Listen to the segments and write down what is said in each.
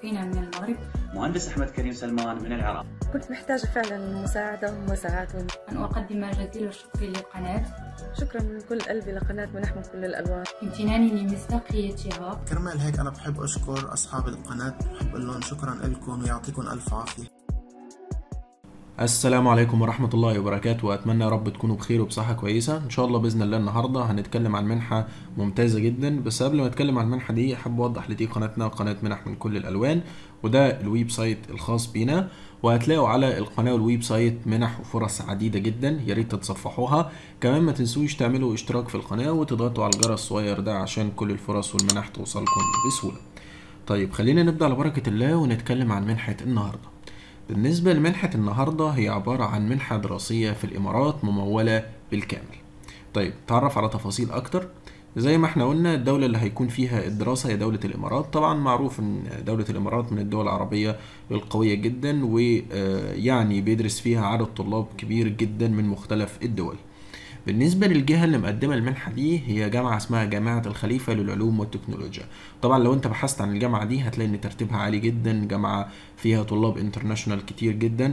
أخينا من المغرب مهندس أحمد كريم سلمان من العراق كنت محتاجة فعلا مساعدة ومساعات أن أقدم جزيل الشكر للقناة شكرا من كل قلبي لقناة منح من كل الألوان امتناني لمصداقيتها كرمال هيك أنا بحب أشكر أصحاب القناة بحب أقول لهم شكرا لكم ويعطيكم ألف عافية السلام عليكم ورحمة الله وبركاته وأتمنى يا رب تكونوا بخير وبصحة كويسة إن شاء الله بإذن الله النهاردة هنتكلم عن منحة ممتازة جدا بس قبل ما أتكلم عن المنحة دي أحب أوضح لدي قناتنا قناة منح من كل الألوان وده الويب سايت الخاص بينا وهتلاقوا على القناة والويب سايت منح وفرص عديدة جدا يا ريت تتصفحوها كمان ما تنسوش تعملوا اشتراك في القناة وتضغطوا على الجرس الصغير ده عشان كل الفرص والمنح توصلكم بسهولة طيب خلينا نبدأ على بركة الله ونتكلم عن منحة النهارده بالنسبة لمنحة النهاردة هي عبارة عن منحة دراسية في الإمارات ممولة بالكامل طيب تعرف على تفاصيل أكتر زي ما احنا قلنا الدولة اللي هيكون فيها الدراسة هي دولة الإمارات طبعا معروف ان دولة الإمارات من الدول العربية القوية جدا ويعني بيدرس فيها عدد طلاب كبير جدا من مختلف الدول بالنسبة للجهة اللي مقدمة المنحة دي هي جامعة اسمها جامعة الخليفة للعلوم والتكنولوجيا طبعا لو انت بحثت عن الجامعة دي هتلاقي ان ترتيبها عالي جدا جامعة فيها طلاب انترناشونال كتير جدا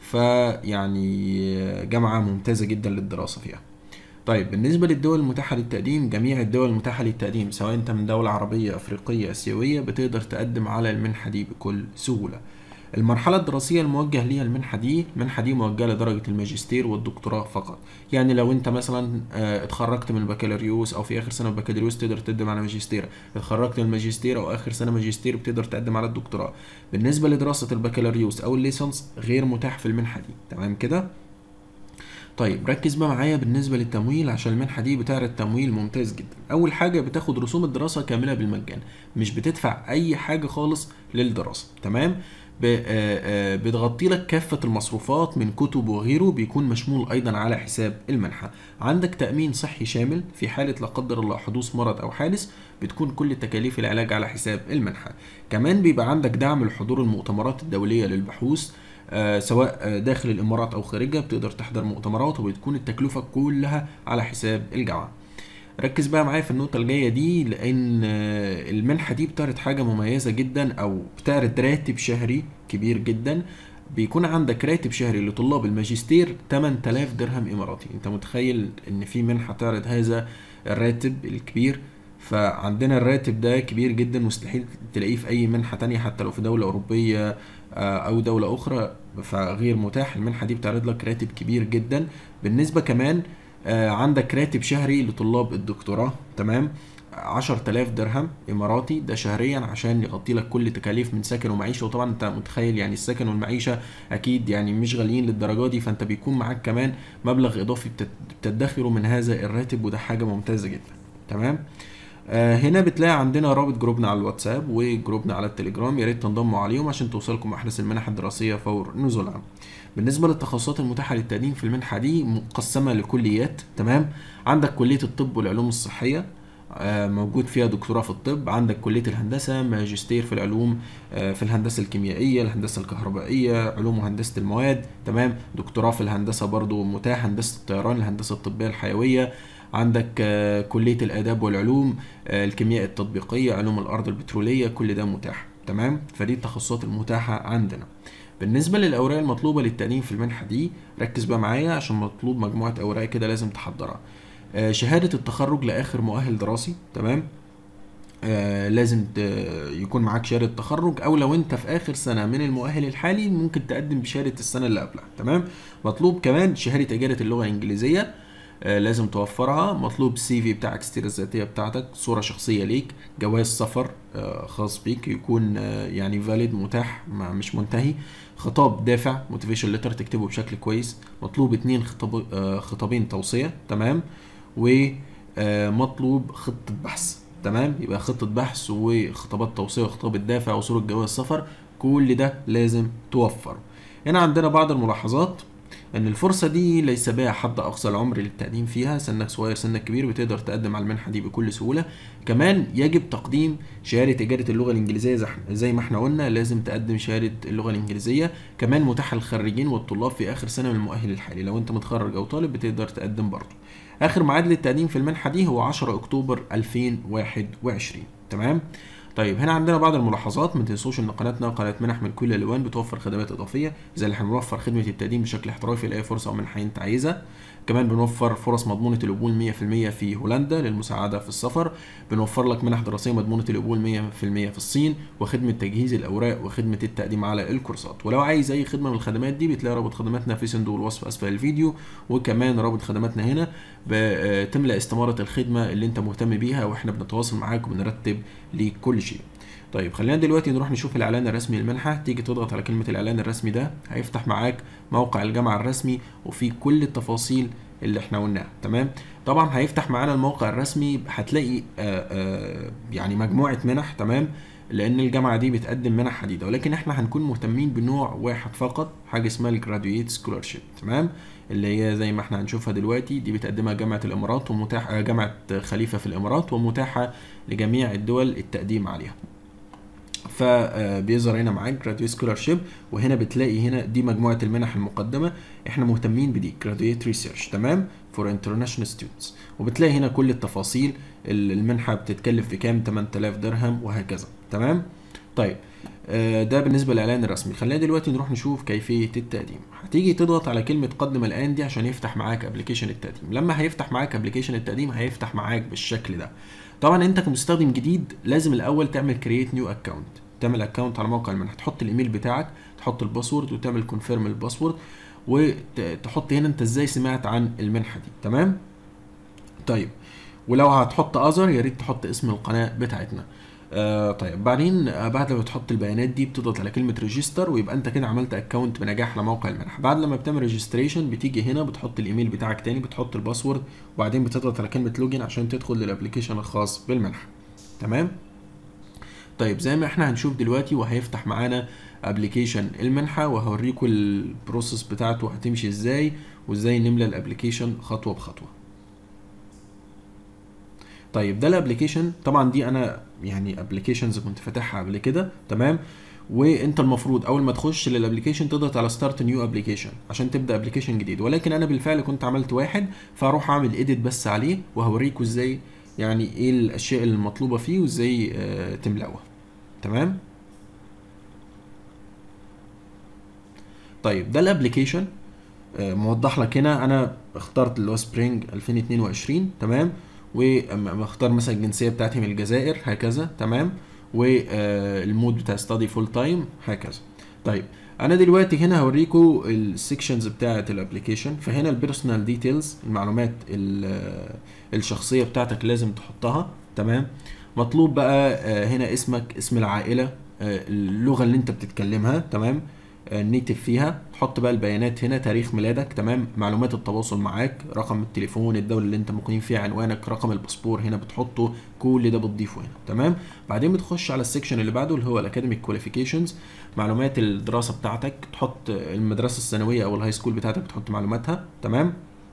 فيعني جامعة ممتازة جدا للدراسة فيها طيب بالنسبة للدول المتاحة للتقديم جميع الدول المتاحة للتقديم سواء انت من دولة عربية افريقية اسيوية بتقدر تقدم على المنحة دي بكل سهولة المرحلة الدراسية الموجه ليها المنحة دي المنحة دي موجهة لدرجة الماجستير والدكتوراه فقط يعني لو انت مثلا اه اتخرجت من البكالوريوس او في اخر سنة البكالوريوس تقدر تقدم على ماجستير اتخرجت من الماجستير او اخر سنة ماجستير بتقدر تقدم على الدكتوراه بالنسبة لدراسة البكالوريوس او الليسانس غير متاح في المنحة دي تمام كده طيب ركز بقى معايا بالنسبة للتمويل عشان المنحة دي بتعرض تمويل ممتاز جدا أول حاجة بتاخد رسوم الدراسة كاملة بالمجان مش بتدفع أي حاجة خالص للدراسة تمام بتغطي لك كافة المصروفات من كتب وغيره بيكون مشمول أيضا على حساب المنحة عندك تأمين صحي شامل في حالة لا قدر الله حدوث مرض أو حادث بتكون كل تكاليف العلاج على حساب المنحة كمان بيبقى عندك دعم لحضور المؤتمرات الدولية للبحوث آه سواء داخل الإمارات أو خارجها بتقدر تحضر مؤتمرات وبتكون التكلفة كلها على حساب الجامعة ركز بقى معايا في النقطة الجاية دي لأن المنحة دي بتعرض حاجة مميزة جدا أو بتعرض راتب شهري كبير جدا بيكون عندك راتب شهري لطلاب الماجستير 8000 درهم إماراتي أنت متخيل إن في منحة تعرض هذا الراتب الكبير فعندنا الراتب ده كبير جدا مستحيل تلاقيه في أي منحة تانية حتى لو في دولة أوروبية أو دولة أخرى فغير متاح المنحة دي بتعرض لك راتب كبير جدا بالنسبة كمان عندك راتب شهري لطلاب الدكتوراه تمام عشر تلاف درهم إماراتي ده شهريا عشان يغطي لك كل تكاليف من سكن ومعيشة وطبعا أنت متخيل يعني السكن والمعيشة أكيد يعني مش غاليين للدرجة دي فأنت بيكون معاك كمان مبلغ إضافي بتدخره من هذا الراتب وده حاجة ممتازة جدا تمام آه هنا بتلاقي عندنا رابط جروبنا على الواتساب وجروبنا على التليجرام يا ريت تنضموا عليهم عشان توصلكم احدث المنح الدراسيه فور نزولها بالنسبه للتخصصات المتاحه للتقديم في المنحه دي مقسمه لكليات تمام عندك كليه الطب والعلوم الصحيه آه موجود فيها دكتوراه في الطب عندك كليه الهندسه ماجستير في العلوم آه في الهندسه الكيميائيه الهندسه الكهربائيه علوم وهندسه المواد تمام دكتوراه في الهندسه برضو متاح هندسه الطيران الهندسه الطبيه الحيويه عندك كلية الآداب والعلوم الكيمياء التطبيقية علوم الأرض البترولية كل ده متاح تمام فدي التخصصات المتاحة عندنا بالنسبة للأوراق المطلوبة للتقديم في المنحة دي ركز بقى معايا عشان مطلوب مجموعة أوراق كده لازم تحضرها شهادة التخرج لآخر مؤهل دراسي تمام آه لازم يكون معاك شهادة تخرج أو لو أنت في آخر سنة من المؤهل الحالي ممكن تقدم بشهادة السنة اللي قبلها تمام مطلوب كمان شهادة إجازة اللغة الإنجليزية آه لازم توفرها مطلوب السي في بتاعك السيره الذاتيه بتاعتك صوره شخصيه ليك جواز سفر آه خاص بيك يكون آه يعني فاليد متاح مش منتهي خطاب دافع موتيفيشن ليتر تكتبه بشكل كويس مطلوب اتنين خطاب خطابين توصيه تمام ومطلوب خطه بحث تمام يبقى خطه بحث وخطابات توصيه وخطاب الدافع وصوره جواز سفر كل ده لازم توفر هنا عندنا بعض الملاحظات ان الفرصة دي ليس بها حد اقصى العمر للتقديم فيها سنك صغير سنك كبير بتقدر تقدم على المنحة دي بكل سهولة كمان يجب تقديم شهادة إجادة اللغة الإنجليزية زي ما احنا قلنا لازم تقدم شهادة اللغة الإنجليزية كمان متاحة للخريجين والطلاب في آخر سنة من المؤهل الحالي لو أنت متخرج أو طالب بتقدر تقدم برضه آخر ميعاد للتقديم في المنحة دي هو 10 أكتوبر 2021 تمام طيب هنا عندنا بعض الملاحظات ما تنسوش ان قناتنا قناه منح من كل الالوان بتوفر خدمات اضافيه زي اللي احنا بنوفر خدمه التقديم بشكل احترافي لاي فرصه او منحه انت عايزها كمان بنوفر فرص مضمونه القبول 100% في هولندا للمساعده في السفر بنوفر لك منح دراسيه مضمونه القبول 100% في الصين وخدمه تجهيز الاوراق وخدمه التقديم على الكورسات ولو عايز اي خدمه من الخدمات دي بتلاقي رابط خدماتنا في صندوق الوصف اسفل الفيديو وكمان رابط خدماتنا هنا بتملى استماره الخدمه اللي انت مهتم بيها واحنا بنتواصل معاك وبنرتب ليك كل شيء طيب خلينا دلوقتي نروح نشوف الاعلان الرسمي للمنحه تيجي تضغط على كلمه الاعلان الرسمي ده هيفتح معاك موقع الجامعه الرسمي وفيه كل التفاصيل اللي احنا قلناها تمام طبعا هيفتح معانا الموقع الرسمي هتلاقي آآ آآ يعني مجموعه منح تمام لان الجامعه دي بتقدم منح حديده ولكن احنا هنكون مهتمين بنوع واحد فقط حاجه اسمها الجراديويت سكولارشيب تمام اللي هي زي ما احنا هنشوفها دلوقتي دي بتقدمها جامعه الامارات ومتاحه جامعه خليفه في الامارات ومتاحه لجميع الدول التقديم عليها فبيظهر هنا معاك جراديويت سكولارشيب وهنا بتلاقي هنا دي مجموعه المنح المقدمه احنا مهتمين بدي جراديويت ريسيرش تمام فور انترناشونال ستودنتس وبتلاقي هنا كل التفاصيل المنحه بتتكلف في كام 8000 درهم وهكذا تمام طيب ده بالنسبه للاعلان الرسمي خلينا دلوقتي نروح نشوف كيفيه التقديم هتيجي تضغط على كلمه قدم الان دي عشان يفتح معاك ابلكيشن التقديم لما هيفتح معاك ابلكيشن التقديم هيفتح معاك بالشكل ده طبعا انت كمستخدم جديد لازم الاول تعمل كرييت نيو اكونت تعمل اكونت على موقع المنحه تحط الايميل بتاعك تحط الباسورد وتعمل كونفيرم الباسورد وتحط هنا انت ازاي سمعت عن المنحه دي تمام طيب ولو هتحط اذر يا ريت تحط اسم القناه بتاعتنا آه طيب بعدين آه بعد لما تحط البيانات دي بتضغط على كلمه ريجستر ويبقى انت كده عملت اكونت بنجاح على موقع المنحه بعد لما بتعمل ريجستريشن بتيجي هنا بتحط الايميل بتاعك تاني بتحط الباسورد وبعدين بتضغط على كلمه لوجين عشان تدخل للابلكيشن الخاص بالمنحه تمام طيب زي ما احنا هنشوف دلوقتي وهيفتح معانا ابلكيشن المنحه وهوريكم البروسيس بتاعته هتمشي ازاي وازاي نملى الابلكيشن خطوه بخطوه طيب ده الابلكيشن طبعا دي انا يعني ابلكيشنز كنت فاتحها قبل كده تمام وانت المفروض اول ما تخش للابلكيشن تضغط على ستارت نيو ابلكيشن عشان تبدا ابلكيشن جديد ولكن انا بالفعل كنت عملت واحد فاروح اعمل ايديت بس عليه وهوريكم ازاي يعني ايه الاشياء المطلوبه فيه وازاي آه تملأوها تمام طيب ده الابلكيشن آه موضح لك هنا انا اخترت اللي هو سبرينج 2022 تمام ومختار مثلا الجنسيه بتاعتي من الجزائر هكذا تمام والمود بتاع ستادي فول تايم هكذا طيب انا دلوقتي هنا هوريكم السكشنز بتاعه الابلكيشن فهنا البيرسونال ديتيلز المعلومات الشخصيه بتاعتك لازم تحطها تمام مطلوب بقى هنا اسمك اسم العائله اللغه اللي انت بتتكلمها تمام النيتف فيها تحط بقى البيانات هنا تاريخ ميلادك تمام معلومات التواصل معاك رقم التليفون الدوله اللي انت مقيم فيها عنوانك رقم الباسبور هنا بتحطه كل ده بتضيفه هنا تمام بعدين بتخش على السكشن اللي بعده اللي هو الاكاديميك كواليفيكيشنز معلومات الدراسه بتاعتك تحط المدرسه الثانويه او الهاي سكول بتاعتك بتحط معلوماتها تمام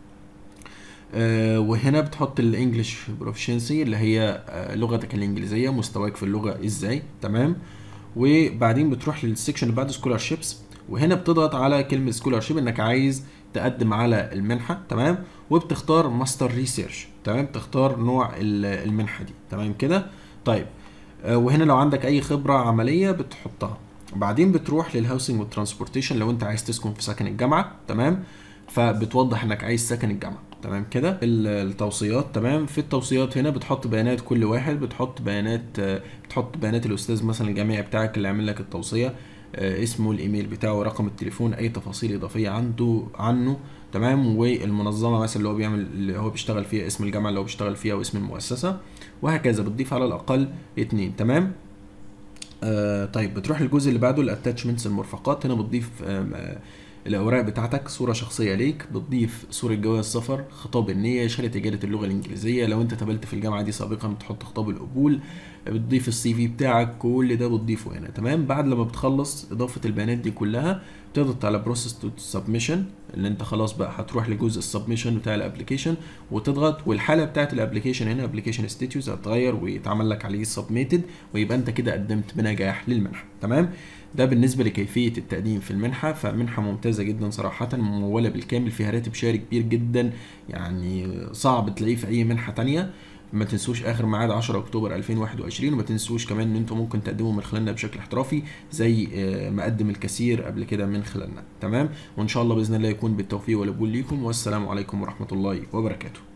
آه وهنا بتحط الانجليش بروفيشنسي اللي هي آه لغتك الانجليزيه مستواك في اللغه ازاي تمام وبعدين بتروح للسكشن اللي بعد سكولارشيبس وهنا بتضغط على كلمه سكولارشيب انك عايز تقدم على المنحه تمام وبتختار ماستر ريسيرش تمام تختار نوع المنحه دي تمام كده طيب آه وهنا لو عندك اي خبره عمليه بتحطها بعدين بتروح للهاوسنج والترانسبورتيشن لو انت عايز تسكن في سكن الجامعه تمام فبتوضح انك عايز سكن الجامعه تمام كده التوصيات تمام في التوصيات هنا بتحط بيانات كل واحد بتحط بيانات بتحط بيانات الاستاذ مثلا الجامعي بتاعك اللي عامل لك التوصيه اسمه الايميل بتاعه رقم التليفون اي تفاصيل اضافيه عنده عنه تمام والمنظمه مثلا اللي هو بيعمل اللي هو بيشتغل فيها اسم الجامعه اللي هو بيشتغل فيها واسم المؤسسه وهكذا بتضيف على الاقل اتنين تمام آه طيب بتروح للجزء اللي بعده الاتاتشمنتس المرفقات هنا بتضيف آه الاوراق بتاعتك صوره شخصيه ليك بتضيف صوره جواز سفر خطاب النيه شهاده اجازه اللغه الانجليزيه لو انت اتقبلت في الجامعه دي سابقا بتحط خطاب القبول بتضيف السي في بتاعك كل ده بتضيفه هنا تمام بعد لما بتخلص اضافه البيانات دي كلها تضغط على بروسيس تو سبمشن اللي انت خلاص بقى هتروح لجزء السبمشن بتاع الابلكيشن وتضغط والحاله بتاعت الابلكيشن هنا ابلكيشن ستاتيوس هتغير ويتعمل لك عليه سبميتد ويبقى انت كده قدمت بنجاح للمنحه تمام ده بالنسبه لكيفيه التقديم في المنحه فمنحه ممتازه جدا صراحه مموله بالكامل فيها راتب شهري كبير جدا يعني صعب تلاقيه في اي منحه تانية ما تنسوش اخر ميعاد 10 اكتوبر 2021 وما تنسوش كمان ان انتم ممكن تقدموا من خلالنا بشكل احترافي زي آه، ما قدم الكثير قبل كده من خلالنا تمام وان شاء الله باذن الله يكون بالتوفيق والقبول ليكم والسلام عليكم ورحمه الله وبركاته